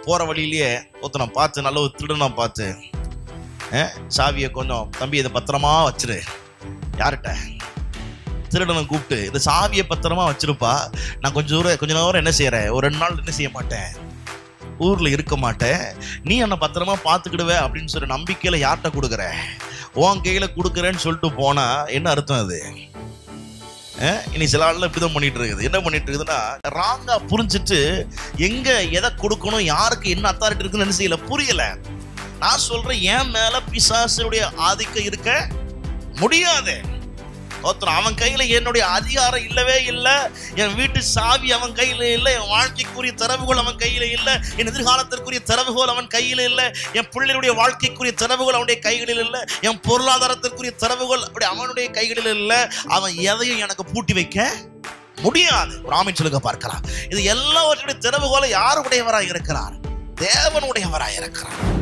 போற வழியிலேயே ஒருத்தனை பார்த்து நல்ல ஒரு திருடனை பார்த்து அஹ், சாவியை கொஞ்சம் தம்பி இதை பத்திரமா வச்சிரு யார்கிட்ட திருடனை கூப்பிட்டு இந்த சாவியை பத்திரமா வச்சிருப்பா நான் கொஞ்சம் தூரம் கொஞ்ச நேரம் என்ன செய்யறேன் ஒரு ரெண்டு நாள் என்ன செய்ய மாட்டேன் ஊர்ல இருக்க மாட்டேன் நீ என்னை பத்திரமா பார்த்துக்கிடுவ அப்படின்னு சொல்லி நம்பிக்கையில யார்கிட்ட கொடுக்குற உன் கையில கொடுக்குறேன்னு சொல்லிட்டு போனா என்ன அர்த்தம் அது அஹ், இனி சில ஆள்ல இப்படிதான் பண்ணிட்டு இருக்குது என்ன பண்ணிட்டு இருக்குதுன்னா ராங்கா புரிஞ்சுட்டு எங்க எதை கொடுக்கணும் யாருக்கு என்ன அத்தாரிட்டி இருக்குன்னு என்ன செய்யல புரியல நான் சொல்றேன் என் மேல பிசாசுடைய ஆதிக்கம் இருக்க முடியாது ஒருத்தர் அவன் கையில என்னுடைய அதிகாரம் இல்லவே இல்லை என் வீட்டு சாவி அவன் கையில இல்லை என் வாழ்க்கைக்குரிய தரவுகள் அவன் கையில இல்லை என் எதிர்காலத்திற்குரிய தரவுகள் அவன் கையில இல்லை என் பிள்ளைகளுடைய வாழ்க்கைக்குரிய தரவுகள் அவனுடைய கைகளில் இல்லை என் பொருளாதாரத்திற்குரிய தரவுகள் அப்படி அவனுடைய கைகளில் இல்லை அவன் எதையும் எனக்கு பூட்டி வைக்க முடியாது ஒரு ஆமீன் சொல்லுங்க பார்க்கலாம் இது எல்லாவற்றுடைய திறவுகோலை யாருடையவராய் இருக்கிறார் தேவனுடையவராய் இருக்கிறார்